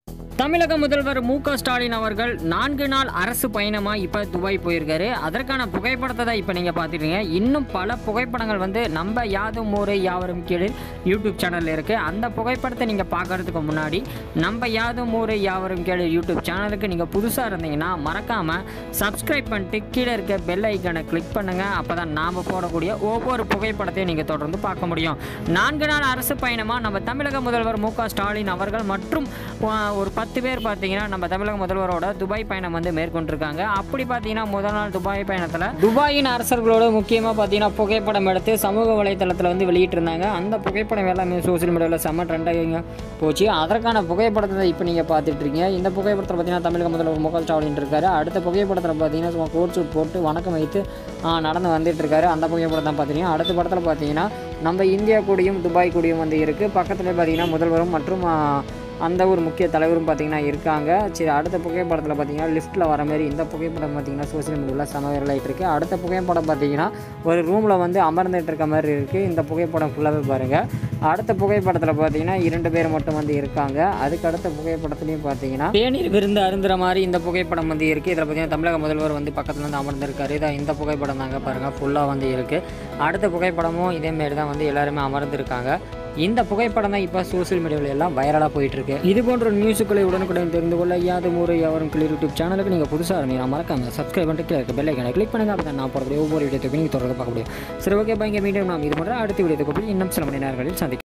தமிழக முதல்வர் மு க ஸ்டாலின் அவர்கள் நான்கு நாள் அரசு பயணமாக இப்போ துபாய் போயிருக்காரு அதற்கான புகைப்படத்தை தான் இப்போ நீங்கள் பார்த்துட்டீங்க இன்னும் பல புகைப்படங்கள் வந்து நம்ம யாதும் ஊரே யாவரும் கீழில் யூடியூப் சேனலில் இருக்குது அந்த புகைப்படத்தை நீங்கள் பார்க்கறதுக்கு முன்னாடி நம்ம யாதும் ஊரே யாவரும் கீழில் யூடியூப் சேனலுக்கு நீங்கள் புதுசாக இருந்தீங்கன்னா மறக்காமல் சப்ஸ்கிரைப் பண்ணிட்டு கீழே இருக்க பெல் ஐக்கனை கிளிக் பண்ணுங்கள் அப்போ தான் நாம் போடக்கூடிய ஒவ்வொரு புகைப்படத்தையும் நீங்கள் தொடர்ந்து பார்க்க முடியும் நான்கு நாள் அரசு பயணமாக நம்ம தமிழக முதல்வர் மு க ஸ்டாலின் அவர்கள் மற்றும் ஆ, ஒரு பத்து பேர் பார்த்தீங்கன்னா நம்ம தமிழக முதல்வரோட துபாய் பயணம் வந்து மேற்கொண்டிருக்காங்க அப்படி பார்த்தீங்கன்னா முதல் நாள் துபாய் பயணத்தில் துபாயின் அரசர்களோட முக்கியமாக பார்த்தீங்கன்னா புகைப்படம் எடுத்து சமூக வலைத்தளத்தில் வந்து வெளியிட்டிருந்தாங்க அந்த புகைப்படம் எல்லாமே சோசியல் மீடியாவில் செம்ம ட்ரெண்டாக போச்சு அதற்கான புகைப்படத்தை இப்போ நீங்கள் பார்த்துட்டு இருக்கீங்க இந்த புகைப்படத்தில் பார்த்தீங்கன்னா தமிழக முதல்வர் மு க ஸ்டாலின் இருக்காரு அடுத்த புகைப்படத்தில் பார்த்தீங்கன்னா சும்மா கோட் சூட் போட்டு வணக்கம் வைத்து ஆ, நடந்து வந்துட்டு இருக்காரு அந்த புகைப்படம் தான் பார்த்தீங்கன்னா அடுத்த படத்தில் பார்த்தீங்கன்னா நம்ம இந்தியா கூடயும் துபாய் கூடயும் வந்து இருக்குது பக்கத்தில் பார்த்தீங்கன்னா முதல்வரும் மற்றும் ஆ, அந்த ஒரு முக்கிய தலைவரும் பார்த்தீங்கன்னா இருக்காங்க சரி அடுத்த புகைப்படத்தில் பார்த்தீங்கன்னா லிஃப்ட்டில் வர மாதிரி இந்த புகைப்படம் பார்த்தீங்கன்னா சோசியல் மீடியாவில் செம வைரலாகிட்டு இருக்கு அடுத்த புகைப்படம் பார்த்தீங்கன்னா ஒரு ரூமில் வந்து அமர்ந்துட்டு இருக்க மாதிரி இருக்குது இந்த புகைப்படம் ஃபுல்லாகவே பாருங்கள் அடுத்த புகைப்படத்தில் பார்த்தீங்கன்னா இரண்டு பேர் மட்டும் வந்து இருக்காங்க அதுக்கு அடுத்த புகைப்படத்துலையும் பார்த்தீங்கன்னா தேநீர் விருந்து அருந்துற மாதிரி இந்த புகைப்படம் வந்து இருக்குது இதில் பார்த்தீங்கன்னா தமிழக முதல்வர் வந்து பக்கத்தில் வந்து அமர்ந்திருக்காரு இதான் இந்த புகைப்படம் தாங்க பாருங்கள் ஃபுல்லாக வந்து இருக்குது அடுத்த புகைப்படமும் இதேமாரி தான் வந்து எல்லாருமே அமர்ந்திருக்காங்க இந்த புகைப்படம் தான் இப்போ சோசியல் மீடியாவில் எல்லாம் வைரலாக போயிட்டு இருக்கு இது போன்ற நியூஸுக்களை உடனுக்குடன் தெரிந்து கொள்ள யாது முறை அவரும் கிளியர் யூடியூப் சேனலுக்கு நீங்கள் புதுசாக இருந்தீங்க மறக்காம சப்ஸ்கிரைப் பண்ணிட்டு கீழே இருக்க பெல் ஐக்கனை கிளிக் பண்ணுங்க அப்போ நான் போடக்கூடிய ஒவ்வொரு வீடியோத்துக்கு நீங்கள் தொடர்ந்து பார்க்க முடியும் சரி ஓகே பைங்க மீண்டும் நாம் இது போன்ற அடுத்த வீடியோத்துக்கு இன்னும் சில மணி நேரங்களில் சந்திக்கலாம்